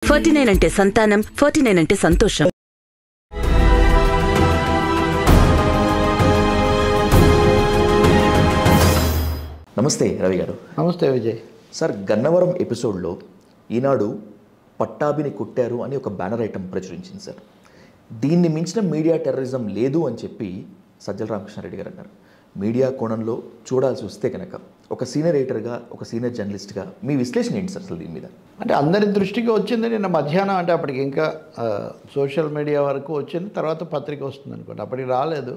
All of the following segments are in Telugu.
ఫార్టీ నైన్ అంటే సంతానం ఫార్టీ నైన్ అంటే సంతోషం నమస్తే రవి గారు నమస్తే విజయ్ సార్ గన్నవరం ఎపిసోడ్లో ఈనాడు పట్టాభిని కొట్టారు అని ఒక బ్యానర్ ఐటమ్ ప్రచురించింది సార్ దీన్ని మించిన మీడియా టెర్రరిజం లేదు అని చెప్పి సజ్జల రామకృష్ణారెడ్డి గారు అన్నారు మీడియా కోణంలో చూడాల్సి వస్తే కనుక ఒక సీనియర్ ఎడిటర్గా ఒక సీనియర్ జర్నలిస్ట్గా మీ విశ్లేషణ ఏంటి సార్ అసలు దీని మీద అంటే అందరి దృష్టికి వచ్చింది నిన్న మధ్యాహ్నం అంటే అప్పటికి ఇంకా ఆ, సోషల్ మీడియా వరకు వచ్చింది తర్వాత పత్రిక వస్తుంది అనుకోండి అప్పటికి రాలేదు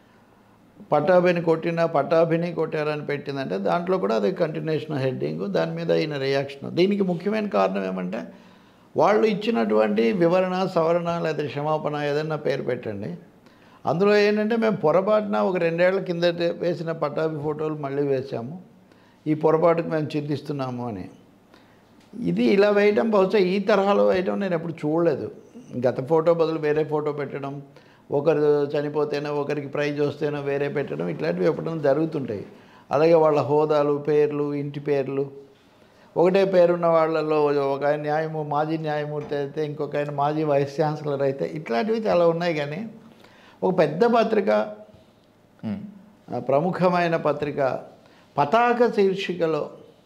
పట్టాభిని కొట్టిన పట్టాభిని కొట్టారని పెట్టిందంటే దాంట్లో కూడా అది కంటిన్యూషన్ హెడ్డింగ్ దాని మీద ఈయన రియాక్షన్ దీనికి ముఖ్యమైన కారణం ఏమంటే వాళ్ళు ఇచ్చినటువంటి వివరణ సవరణ లేదా క్షమాపణ ఏదైనా పేరు పెట్టండి అందులో ఏంటంటే మేము పొరపాటున ఒక రెండేళ్ల కిందట వేసిన పట్టాభి ఫోటోలు మళ్ళీ వేసాము ఈ పొరపాటుకు మేము చింతిస్తున్నాము అని ఇది ఇలా వేయటం బహుశా ఈ తరహాలో వేయటం నేను ఎప్పుడు చూడలేదు గత ఫోటో బదులు వేరే ఫోటో పెట్టడం ఒకరు చనిపోతేనో ఒకరికి ప్రైజ్ వస్తేనో వేరే పెట్టడం ఇట్లాంటివి ఎప్పుడైనా జరుగుతుంటాయి అలాగే వాళ్ళ హోదాలు పేర్లు ఇంటి పేర్లు ఒకటే పేరున్న వాళ్ళలో ఒక ఆయన న్యాయము మాజీ న్యాయమూర్తి అయితే ఇంకొక ఆయన మాజీ వైస్ ఛాన్సలర్ అయితే ఇట్లాంటివి చాలా ఉన్నాయి కానీ ఒక పెద్ద పత్రిక మ్మ్. ఆ ప్రముఖమైన పత్రిక పతాక శీర్షికలో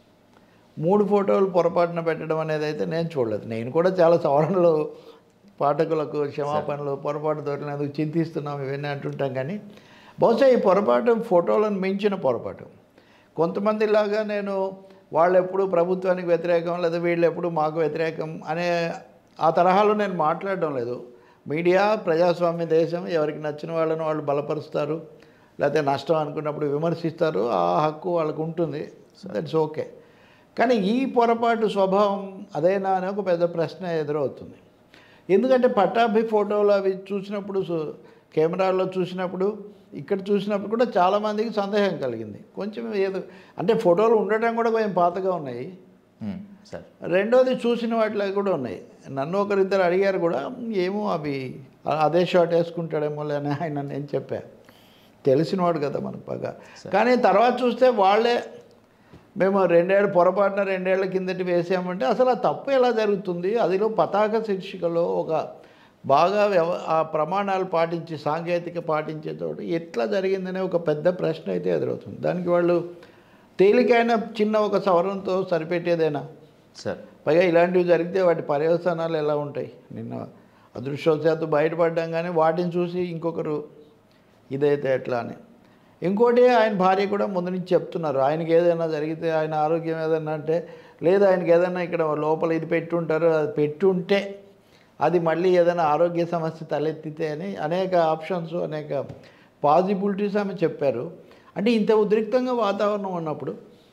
మూడు ఫోటోలు పొరపాటున పెట్టడం అనేది అయితే నేను చూడలేదు నేను కూడా చాలా సవరణలు పాఠకులకు క్షమాపణలు పొరపాటు దొరికినందుకు చింతిస్తున్నాం ఇవన్నీ అంటుంటాం కానీ బహుశా ఈ పొరపాటు ఫోటోలను మించిన పొరపాటు కొంతమందిలాగా నేను వాళ్ళు ఎప్పుడు ప్రభుత్వానికి వ్యతిరేకం లేదా వీళ్ళు ఎప్పుడు మాకు వ్యతిరేకం అనే ఆ తరహాలో నేను మాట్లాడడం లేదు మీడియా ప్రజాస్వామ్య దేశం ఎవరికి నచ్చిన వాళ్ళని వాళ్ళు బలపరుస్తారు లేకపోతే నష్టం అనుకున్నప్పుడు విమర్శిస్తారు ఆ హక్కు వాళ్ళకు ఉంటుంది దట్స్ ఓకే కానీ ఈ పొరపాటు స్వభావం అదేనా అని ఒక పెద్ద ప్రశ్న ఎదురవుతుంది ఎందుకంటే పట్టాభి ఫోటోలు అవి చూసినప్పుడు సు- కెమెరాల్లో చూసినప్పుడు ఇక్కడ చూసినప్పుడు కూడా చాలామందికి సందేహం కలిగింది కొంచెం ఏదో అంటే ఫోటోలు ఉండటం కూడా కొంచెం పాతగా ఉన్నాయి మ్మ్. సార్ రెండోది చూసిన వాటిలో కూడా ఉన్నాయి నన్ను ఒకరిద్దరు అడిగారు కూడా ఏమో అవి అ- అదే షాట్ వేసుకుంటాడేమో అని ఆయన నేను చెప్పా తెలిసినవాడు కదా మనకు బాగా కానీ తర్వాత చూస్తే వాళ్ళే మేము రెండేళ్ళు పొరపాటున రెండేళ్ల కిందటి వేసామంటే అసలు ఆ తప్పు ఎలా జరుగుతుంది అదిలో పతాక శీర్షికలో ఒక బాగా వ్యవ ఆ ప్రమాణాలు పాటించి సాంకేతిక పాటించేతోటి ఎట్లా జరిగిందనే ఒక పెద్ద ప్రశ్న అయితే ఎదురవుతుంది దానికి వాళ్ళు తేలికైన చిన్న ఒక సవరణతో సరిపెట్టేదేనా సార్ పైగా ఇలాంటివి జరిగితే వాటి పర్యవసానాలు ఎలా ఉంటాయి నిన్న అదృష్టవశాత్తు బయటపడ్డాం కానీ వాటిని చూసి ఇంకొకరు ఇదైతే ఎట్లా అని ఇంకోటి ఆయన భార్య కూడా ముందు నుంచి చెప్తున్నారు ఆయనకి ఏదైనా జరిగితే ఆయన ఆరోగ్యం ఏదైనా అంటే లేదా ఆయనకి ఏదైనా ఇక్కడ లోపల ఇది పెట్టుంటారు అది పెట్టుంటే అది మళ్ళీ ఏదైనా ఆరోగ్య సమస్య తలెత్తితే అని అనేక ఆప్షన్స్ అనేక పాజిబిలిటీస్ ఆమె చెప్పారు అంటే ఇంత ఉద్రిక్తంగా వాతావరణం ఉన్నప్పుడు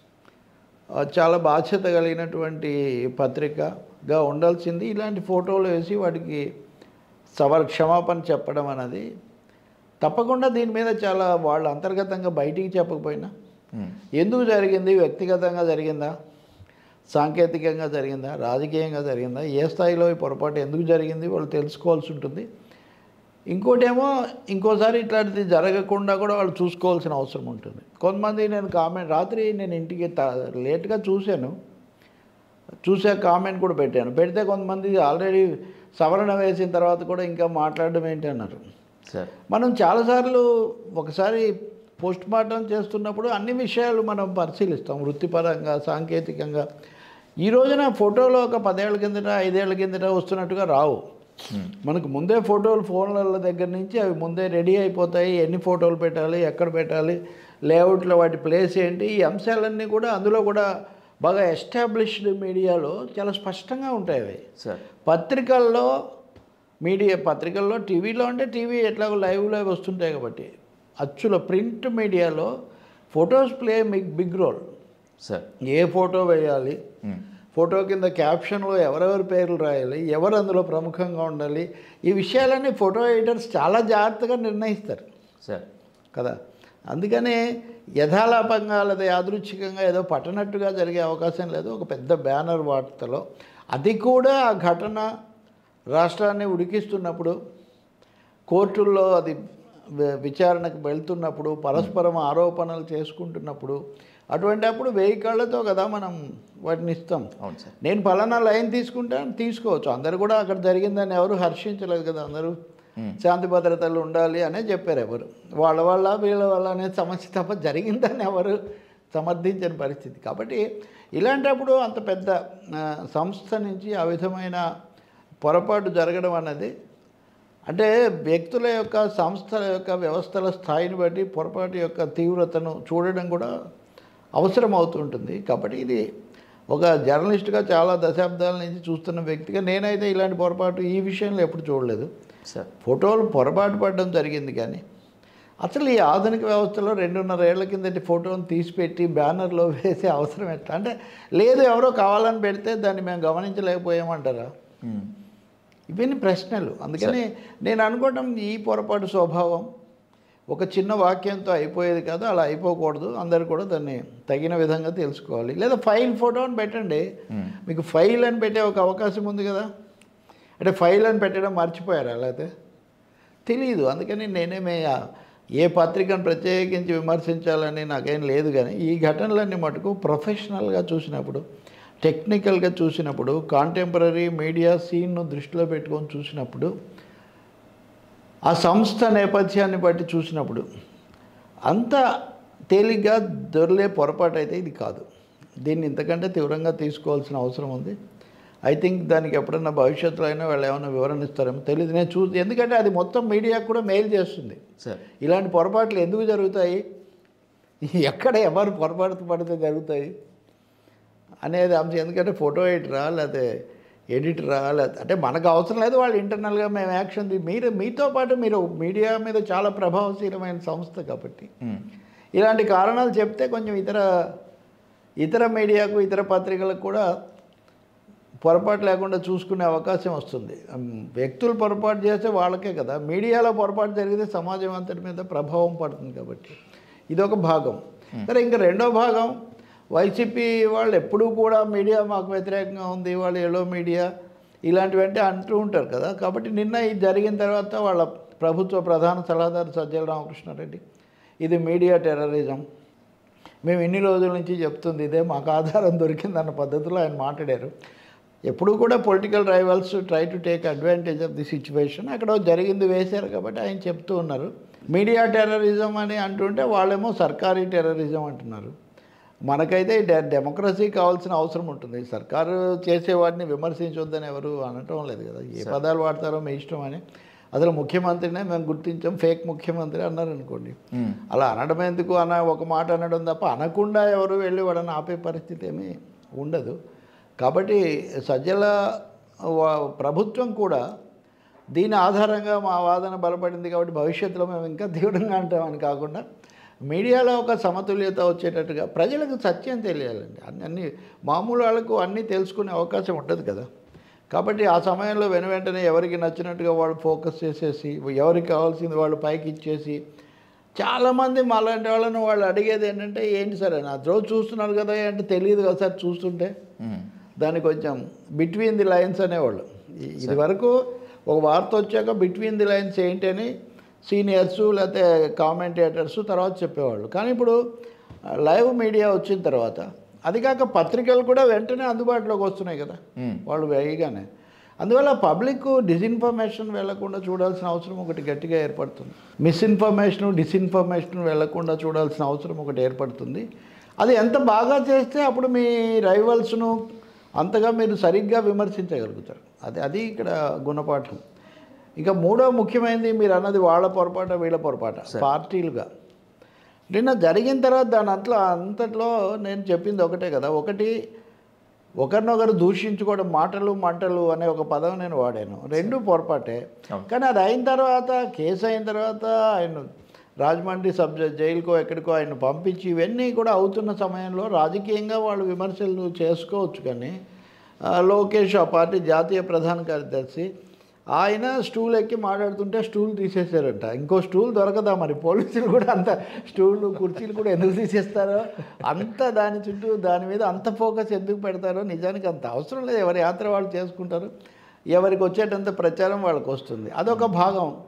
ఆ, చాలా బాధ్యత కలిగినటువంటి పత్రికగా ఉండాల్సింది ఇలాంటి ఫోటోలు వేసి వాటికి సవర క్షమాపణ చెప్పడం అనేది తప్పకుండా దీని మీద చాలా వాళ్ళు అంతర్గతంగా బయటికి చెప్పకపోయినా మ్మ్. ఎందుకు జరిగింది వ్యక్తిగతంగా జరిగిందా సాంకేతికంగా జరిగిందా రాజకీయంగా జరిగిందా ఏ స్థాయిలో ఈ పొరపాటు ఎందుకు జరిగింది వాళ్ళు తెలుసుకోవాల్సి ఉంటుంది ఇంకోటేమో ఇంకోసారి ఇట్లాంటిది జరగకుండా కూడా వాళ్ళు చూసుకోవాల్సిన అవసరం ఉంటుంది కొంతమంది నేను కామెంట్ రాత్రి నేను ఇంటికి త- లేట్గా చూశాను చూసే కామెంట్ కూడా పెట్టాను పెడితే కొంతమంది ఆల్రెడీ సవరణ వేసిన తర్వాత కూడా ఇంకా మాట్లాడడం ఏంటి అన్నారు సార్ మనం చాలాసార్లు ఒకసారి పోస్ట్ మార్టం చేస్తున్నప్పుడు అన్ని విషయాలు మనం పరిశీలిస్తాం వృత్తిపరంగా సాంకేతికంగా ఈ రోజున ఫోటోలో ఒక పదేళ్ల కిందట ఐదేళ్ల కిందట వస్తున్నట్టుగా రావు మనకు ముందే ఫోటోలు ఫోన్ల దగ్గర నుంచి అవి ముందే రెడీ అయిపోతాయి ఎన్ని ఫోటోలు పెట్టాలి ఎక్కడ పెట్టాలి లేఅవుట్లో వాటి ప్లేస్ ఏంటి ఈ అంశాలన్నీ కూడా అందులో కూడా బాగా ఎస్టాబ్లిష్డ్ మీడియాలో చాలా స్పష్టంగా ఉంటాయి అవి సార్ పత్రికల్లో మీడియా పత్రికల్లో టీవీలో అంటే టీవీ ఎట్లాగో లైవ్లో వస్తుంటాయి కాబట్టి అచ్చులో ప్రింట్ మీడియాలో photos play big big role sir ఏ ఫోటో వేయాలి మ్మ్. ఫోటో కింద క్యాప్షన్లో ఎవరెవరి పేర్లు రాయాలి ఎవరు అందులో ప్రముఖంగా ఉండాలి ఈ విషయాలన్నీ ఫోటో ఎడిటర్స్ చాలా జాగ్రత్తగా నిర్ణయిస్తారు సార్ కదా అందుకనే యథాలాపంగా లేదా యాదృచ్ఛికంగా ఏదో పట్టనట్టుగా జరిగే అవకాశం లేదు ఒక పెద్ద బ్యానర్ వార్తలో అది కూడా ఆ ఘటన రాష్ట్రాన్ని ఉడికిస్తున్నప్పుడు కోర్టుల్లో అది వి- విచారణకు వెళ్తున్నప్పుడు పరస్పరం ఆరోపణలు చేసుకుంటున్నప్పుడు అటువంటి అప్పుడు వెయ్యి కళ్ళతో కదా మనం వాటిని ఇస్తాం అవును సార్ నేను పలానా లైన్ తీసుకుంటాను తీసుకోవచ్చు అందరు కూడా అక్కడ జరిగిందని ఎవరు హర్షించలేదు కదా అందరూ శాంతి భద్రతలు ఉండాలి అనే చెప్పారు ఎవరు వాళ్ళ వల్ల వీళ్ళ వల్ల అనే సమస్య తప్ప జరిగిందని ఎవరు సమర్థించని పరిస్థితి కాబట్టి ఇలాంటప్పుడు అంత పెద్ద ఆ, సంస్థ నుంచి ఆ విధమైన పొరపాటు జరగడం అన్నది అంటే వ్యక్తుల యొక్క సంస్థల యొక్క వ్యవస్థల స్థాయిని బట్టి పొరపాటు యొక్క తీవ్రతను చూడడం కూడా అవసరం అవుతుంటుంది కాబట్టి ఇది ఒక జర్నలిస్ట్గా చాలా దశాబ్దాల నుంచి చూస్తున్న వ్యక్తిగా నేనైతే ఇలాంటి పొరపాటు ఈ విషయంలో ఎప్పుడు చూడలేదు సార్ ఫోటోలు పొరపాటు పడడం జరిగింది కానీ అసలు ఈ ఆధునిక వ్యవస్థలో రెండున్నర ఏళ్ల కిందటి ఫోటోని తీసిపెట్టి బ్యానర్లో వేసే అవసరం ఎట్లా అంటే లేదు ఎవరో కావాలని పెడితే దాన్ని మేము గమనించలేకపోయామంటారా మ్మ్. ఇవన్నీ ప్రశ్నలు అందుకని నేను అనుకోవటం ఈ పొరపాటు స్వభావం ఒక చిన్న వాక్యంతో అయిపోయేది కాదు అలా అయిపోకూడదు అందరు కూడా దాన్ని తగిన విధంగా తెలుసుకోవాలి లేదా ఫైల్ ఫోటో అని పెట్టండి మీకు ఫైల్ అని పెట్టే ఒక అవకాశం ఉంది కదా అంటే ఫైల్ అని పెట్టడం మర్చిపోయారా లేకపోతే తెలియదు అందుకని నేనేమే ఆ ఏ పత్రికను ప్రత్యేకించి విమర్శించాలని నాకేం లేదు కానీ ఈ ఘటనలన్నీ మటుకు ప్రొఫెషనల్గా చూసినప్పుడు టెక్నికల్గా చూసినప్పుడు కాంటెంపరీ మీడియా సీన్ను దృష్టిలో పెట్టుకొని చూసినప్పుడు ఆ సంస్థ నేపథ్యాన్ని బట్టి చూసినప్పుడు అంత తేలిగ్గా దొరలే పొరపాటు అయితే ఇది కాదు దీన్ని ఇంతకంటే తీవ్రంగా తీసుకోవాల్సిన అవసరం ఉంది ఐ థింక్ దానికి ఎప్పుడన్నా భవిష్యత్తులో అయినా వాళ్ళు ఏమైనా వివరణ ఇస్తారేమో తెలియదు నేను చూ ఎందుకంటే అది మొత్తం మీడియాకు కూడా మెయిల్ చేస్తుంది సార్ ఇలాంటి పొరపాట్లు ఎందుకు జరుగుతాయి ఎక్కడ ఎవరు పొరపాటు పడితే జరుగుతాయి అనేది అంశం ఎందుకంటే ఫోటో ఎడిటరా లేకపోతే ఎడిటరా లేకపోతే అంటే మనకు అవసరం లేదు వాళ్ళు ఇంటర్నల్గా మేము యాక్షన్ తీ- మీరు మీతో పాటు మీరు మీడియా మీద చాలా ప్రభావశీలమైన సంస్థ కాబట్టి మ్మ్. ఇలాంటి కారణాలు చెప్తే కొంచెం ఇతర ఇతర మీడియాకు ఇతర పత్రికలకు కూడా పొరపాటు లేకుండా చూసుకునే అవకాశం వస్తుంది ఉమ్, వ్యక్తులు పొరపాటు చేస్తే వాళ్ళకే కదా మీడియాలో పొరపాటు జరిగితే సమాజం అంతటి మీద ప్రభావం పడుతుంది కాబట్టి ఇదొక భాగం సరే ఇంకా రెండో భాగం వైసీపీ వాళ్ళు ఎప్పుడూ కూడా మీడియా మాకు వ్యతిరేకంగా ఉంది వాళ్ళు ఎలో మీడియా ఇలాంటివంటే అంటూ ఉంటారు కదా కాబట్టి నిన్న ఇది జరిగిన తర్వాత వాళ్ళ ప్రభుత్వ ప్రధాన సలహాదారు సజ్జల రామకృష్ణారెడ్డి ఇది మీడియా టెర్రరిజం మేము ఇన్ని రోజుల నుంచి చెప్తుంది ఇదే మాకు ఆధారం దొరికిందన్న పద్ధతిలో ఆయన మాట్లాడారు ఎప్పుడు కూడా political rivals try to take advantage of the situation అక్కడ జరిగింది వేశారు కాబట్టి ఆయన చెప్తూ ఉన్నారు మీడియా టెర్రరిజం అని అంటుంటే వాళ్ళేమో సర్కారీ టెర్రరిజం అంటున్నారు మనకైతే డె- డెమోక్రసీ కావాల్సిన అవసరం ఉంటుంది సర్కారు చేసేవాడిని విమర్శించొద్దని ఎవరు అనటం లేదు కదా ఏ పదాలు వాడతారో మీ ఇష్టం అని అసలు ముఖ్యమంత్రినే మేము గుర్తించాం ఫేక్ ముఖ్యమంత్రి అన్నారు అనుకోండి మ్మ్. అలా అనడం ఎందుకు అన్న ఒక మాట అనడం తప్ప అనకుండా ఎవరు వెళ్ళి వాడని ఆపే పరిస్థితి ఏమీ ఉండదు కాబట్టి సజ్జల వా- ప్రభుత్వం కూడా దీని ఆధారంగా మా వాదన బలపడింది కాబట్టి భవిష్యత్తులో మేము ఇంకా తీవ్రంగా అంటామని కాకుండా మీడియాలో ఒక సమతుల్యత వచ్చేటట్టుగా ప్రజలకు సత్యం తెలియాలండి అన్ని అన్ని మామూలు వాళ్ళకు అన్నీ తెలుసుకునే అవకాశం ఉండదు కదా కాబట్టి ఆ సమయంలో వెను వెంటనే ఎవరికి నచ్చినట్టుగా వాళ్ళు ఫోకస్ చేసేసి ఎవరికి కావాల్సింది వాళ్ళు పైకి ఇచ్చేసి చాలామంది మాలాంటి వాళ్ళని వాళ్ళు అడిగేది ఏంటంటే ఏంటి సార్ అని అది రోజు చూస్తున్నారు కదా అంటే తెలియదు కదా సార్ చూస్తుంటే మ్మ్. దాన్ని కొంచెం బిట్వీన్ ది లైన్స్ అనేవాళ్ళు ఇ- ఇది వరకు ఒక వార్త వచ్చాక బిట్వీన్ ది లైన్స్ ఏంటి అని సీనియర్స్ లేకపోతే కామెంటేటర్స్ తర్వాత చెప్పేవాళ్ళు కానీ ఇప్పుడు లైవ్ మీడియా వచ్చిన తర్వాత అది కాక పత్రికలు కూడా వెంటనే అందుబాటులోకి వస్తున్నాయి కదా మ్మ్. వాళ్ళు వేయగానే అందువల్ల పబ్లిక్ డిస్ఇన్ఫర్మేషన్ వెళ్లకుండా చూడాల్సిన అవసరం ఒకటి గట్టిగా ఏర్పడుతుంది మిస్ఇన్ఫర్మేషన్ డిస్ఇన్ఫర్మేషన్ వెళ్లకుండా చూడాల్సిన అవసరం ఒకటి ఏర్పడుతుంది అది ఎంత బాగా చేస్తే అప్పుడు మీ రైవల్స్ను అంతగా మీరు సరిగ్గా విమర్శించగలుగుతారు అది అది ఇక్కడ గుణపాఠం ఇక మూడో ముఖ్యమైనది మీరు అన్నది వాళ్ళ పొరపాట వీళ్ళ పొరపాట పార్టీలుగా నిన్న జరిగిన తర్వాత దాని అంతలో అంతట్లో నేను చెప్పింది ఒకటే కదా ఒకటి ఒకరినొకరు దూషించుకోవడం మాటలు మంటలు అనే ఒక పదం నేను వాడాను రెండు పొరపాటే అవును. కానీ అది అయిన తర్వాత కేసు అయిన తర్వాత ఆయన రాజమండ్రి సబ్ జైలుకో ఎక్కడికో ఆయన పంపించి ఇవన్నీ కూడా అవుతున్న సమయంలో రాజకీయంగా వాళ్ళు విమర్శలు చేసుకోవచ్చు కానీ ఆ, లోకేష్ ఆ పార్టీ జాతీయ ప్రధాన కార్యదర్శి ఆయన స్టూల్ ఎక్కి మాట్లాడుతుంటే స్టూల్ తీసేశారంట ఇంకో స్టూల్ దొరకదా మరి పోలీసులు కూడా అంత స్టూళ్ళు కుర్చీలు కూడా ఎందుకు తీసేస్తారో అంత దాని చుట్టూ దాని మీద అంత ఫోకస్ ఎందుకు పెడతారో నిజానికి అంత అవసరం లేదు ఎవరి యాత్ర వాళ్ళు చేసుకుంటారు ఎవరికి వచ్చేటంత ప్రచారం వాళ్ళకి వస్తుంది అదొక భాగం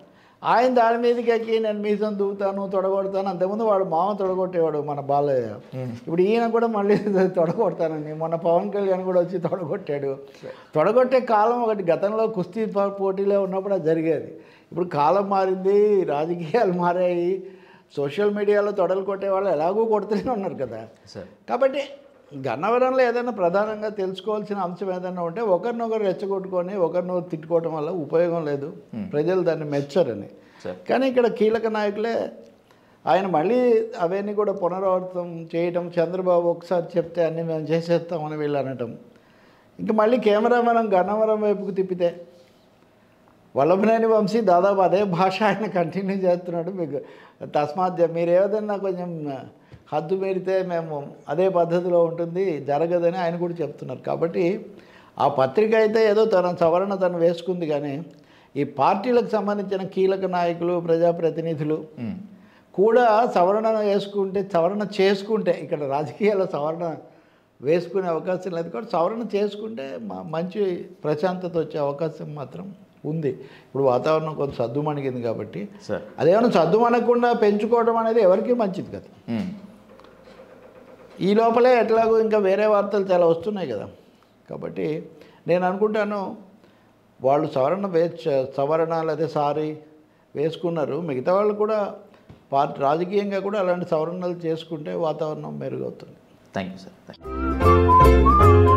ఆయన దాని మీదకి ఎక్కి నేను మీసం దూవుతాను తొడగొడతాను అంతకుముందు వాడు మామ తొడగొట్టేవాడు మన బాలయ్య ఇప్పుడు ఈయన కూడా మళ్ళీ తొడగొడతానండి మొన్న పవన్ కళ్యాణ్ కూడా వచ్చి తొడగొట్టాడు తొడగొట్టే కాలం ఒకటి గతంలో కుస్తీ పో- పోటీలో ఉన్నప్పుడు అది జరిగేది ఇప్పుడు కాలం మారింది రాజకీయాలు మారాయి సోషల్ మీడియాలో తొడలు కొట్టే వాళ్ళు ఎలాగో కొడుతూనే ఉన్నారు కదా సార్ కాబట్టి గన్నవరంలో ఏదైనా ప్రధానంగా తెలుసుకోవాల్సిన అంశం ఏదైనా ఉంటే ఒకరినొకరు రెచ్చగొట్టుకొని ఒకరినొకరు తిట్టుకోవడం వల్ల ఉపయోగం లేదు ప్రజలు దాన్ని మెచ్చరని సార్ కానీ ఇక్కడ కీలక నాయకులే ఆయన మళ్ళీ అవన్నీ కూడా పునరావృతం చేయటం చంద్రబాబు ఒకసారి చెప్తే అన్నీ మేము చేసేస్తామని వీళ్ళు అనటం ఇంకా మళ్ళీ కెమెరా మనం గన్నవరం వైపుకు తిప్పితే వల్లభనేని వంశీ దాదాపు అదే భాష ఆయన కంటిన్యూ చేస్తున్నాడు మీకు తస్మాత్ జ- మీరు ఏదన్నా కొంచెం హద్దు మీరితే మేము అదే పద్ధతిలో ఉంటుంది జరగదని ఆయన కూడా చెప్తున్నారు కాబట్టి ఆ పత్రిక అయితే ఏదో తన సవరణ తను వేసుకుంది కానీ ఈ పార్టీలకు సంబంధించిన కీలక నాయకులు ప్రజాప్రతినిధులు మ్మ్. కూడా సవరణ వేసుకుంటే సవరణ చేసుకుంటే ఇక్కడ రాజకీయాల్లో సవరణ వేసుకునే అవకాశం లేదు కాబట్టి సవరణ చేసుకుంటే మ- మంచి ప్రశాంతత వచ్చే అవకాశం మాత్రం ఉంది ఇప్పుడు వాతావరణం కొంత సద్దుమణిగింది కాబట్టి సార్ అదేమన్నా సద్దుమణకుండా పెంచుకోవడం అనేది ఎవరికీ మంచిది కదా మ్మ్. ఈ లోపలే ఎట్లాగో ఇంకా వేరే వార్తలు చాలా వస్తున్నాయి కదా కాబట్టి నేను అనుకుంటాను వాళ్ళు సవరణ వే సవరణ లేదా సారీ వేసుకున్నారు మిగతా వాళ్ళు కూడా పార్టీ రాజకీయంగా కూడా అలాంటి సవరణలు చేసుకుంటే వాతావరణం మెరుగవుతుంది thank you sir thank you